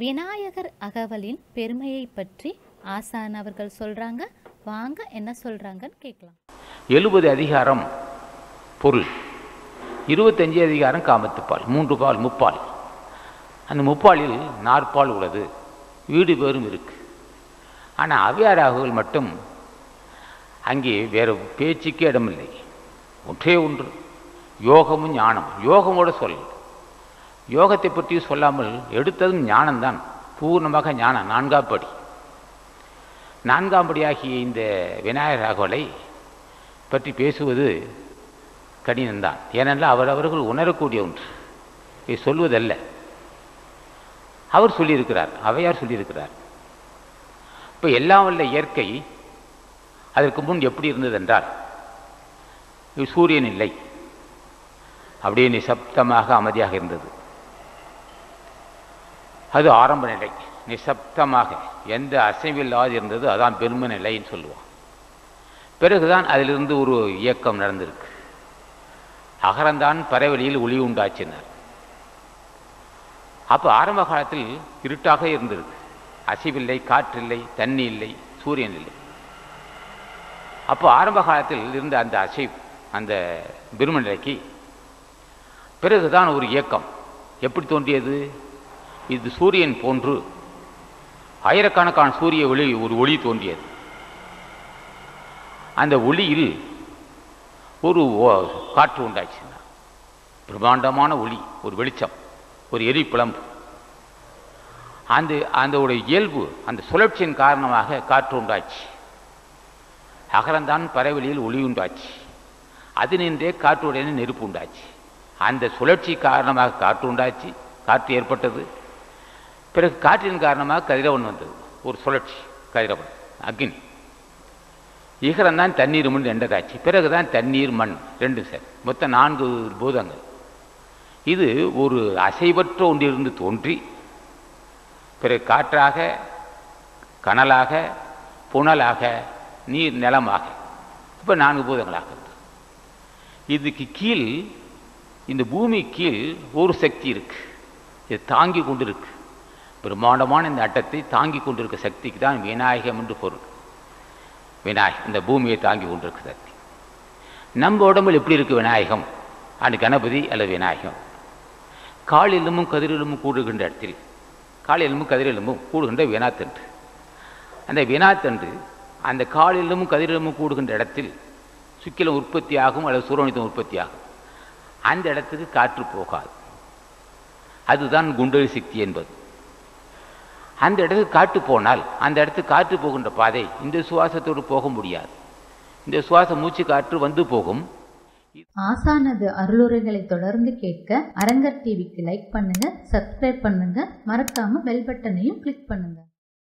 விநாயகர் அகவலின் பெருமையை பற்றி ஆசான் அவர்கள் சொல்றாங்க வாங்க என்ன சொல்றாங்கன்னு கேட்கலாம் எழுபது அதிகாரம் பொருள் இருபத்தஞ்சு அதிகாரம் காமத்துப்பால் மூன்று பால் முப்பால் அந்த முப்பாலில் நாற்பால் உள்ளது வீடு பேரும் இருக்கு ஆனால் அவ்வியாராகுகள் மட்டும் அங்கே வேறு பேச்சுக்கே இடமில்லை ஒன்றே ஒன்று யோகமும் ஞானம் யோகமோட சொல் யோகத்தை பற்றி சொல்லாமல் எடுத்ததும் ஞானம்தான் பூர்ணமாக ஞானம் நான்காம் படி நான்காம் படியாகிய இந்த விநாயகர் ராகவலை பற்றி பேசுவது கடினம்தான் ஏனென்றால் அவரவர்கள் உணரக்கூடிய ஒன்று இதை சொல்வதல்ல அவர் சொல்லியிருக்கிறார் அவையார் சொல்லியிருக்கிறார் இப்போ எல்லாம் வல்ல இயற்கை அதற்கு முன் எப்படி இருந்தது என்றால் சூரியன் இல்லை அப்படியே நிசப்தமாக அமைதியாக இருந்தது அது ஆரம்ப நிலை நிசப்தமாக எந்த அசைவில்லாது இருந்தது அதான் பெருமை நிலைன்னு சொல்லுவோம் பிறகுதான் அதிலிருந்து ஒரு இயக்கம் நடந்திருக்கு அகரந்தான் பறவெளியில் ஒளி உண்டாச்சினார் அப்போ ஆரம்ப காலத்தில் இருட்டாக இருந்திருக்கு அசைவில்லை காற்றில்லை தண்ணி இல்லை சூரியன் இல்லை அப்போ ஆரம்ப காலத்தில் இருந்த அந்த அசைவு அந்த பெரும நிலைக்கு பிறகுதான் ஒரு இயக்கம் எப்படி தோன்றியது இது சூரியன் போன்று ஆயிரக்கணக்கான சூரிய ஒளி ஒரு ஒளி தோன்றியது அந்த ஒளியில் ஒரு காற்று உண்டாச்சுன்னா பிரம்மாண்டமான ஒளி ஒரு வெளிச்சம் ஒரு எரி பிளம்பு அந்த அந்த இயல்பு அந்த சுழற்சியின் காரணமாக காற்று உண்டாச்சு அகரந்தான் பறவெளியில் ஒளி உண்டாச்சு அது நின்றே காற்றுடைய நெருப்பு உண்டாச்சு அந்த சுழற்சி காரணமாக காற்று உண்டாச்சு காற்று ஏற்பட்டது பிறகு காற்றின் காரணமாக கதிரவன் வந்தது ஒரு சுழற்சி கதிரவன் அக்னி ஈகரம் தான் தண்ணீர் மண் ரெண்டதாச்சு பிறகு தான் தண்ணீர் மண் ரெண்டு சார் மொத்தம் நான்கு பூதங்கள் இது ஒரு அசைவற்ற ஒன்றிலிருந்து தோன்றி பிறகு காற்றாக கனலாக புனலாக நீர் நிலமாக இப்போ நான்கு பூதங்களாக இதுக்கு கீழ் இந்த பூமி கீழ் ஒரு சக்தி இருக்கு இது தாங்கி கொண்டிருக்கு பிரம்மாண்டமான இந்த அட்டத்தை தாங்கி கொண்டிருக்க சக்திக்கு தான் விநாயகம் என்று பொருள் விநாயகம் இந்த பூமியை தாங்கி கொண்டிருக்க சக்தி நம்ம உடம்பில் எப்படி இருக்கு விநாயகம் அந்த கணபதி அல்லது விநாயகம் கால் எலும்பும் கதிரெலும்பும் கூடுகின்ற இடத்தில் கால் எலும்பும் கதிரெலும்பும் கூடுகின்ற வினாத்தன்று அந்த வினாத்தன்று அந்த கால் எலும்பும் கதிரெலும்பும் கூடுகின்ற இடத்தில் சுக்கிலம் உற்பத்தி ஆகும் அல்லது சூரணித்தம் உற்பத்தி ஆகும் அந்த இடத்துக்கு காற்று போகாது அதுதான் குண்டலி சக்தி என்பது அந்த இடத்துக்கு காற்று போனால் அந்த இடத்துக்கு காற்று போகின்ற பாதை இந்த சுவாசத்தோடு போக முடியாது இந்த சுவாச மூச்சு காற்று வந்து போகும் ஆசானது அருளுரைகளை தொடர்ந்து கேட்க அரங்கர் டிவிக்கு லைக் பண்ணுங்க சப்ஸ்கிரைப் பண்ணுங்க மறக்காம பெல் பட்டனையும் கிளிக் பண்ணுங்க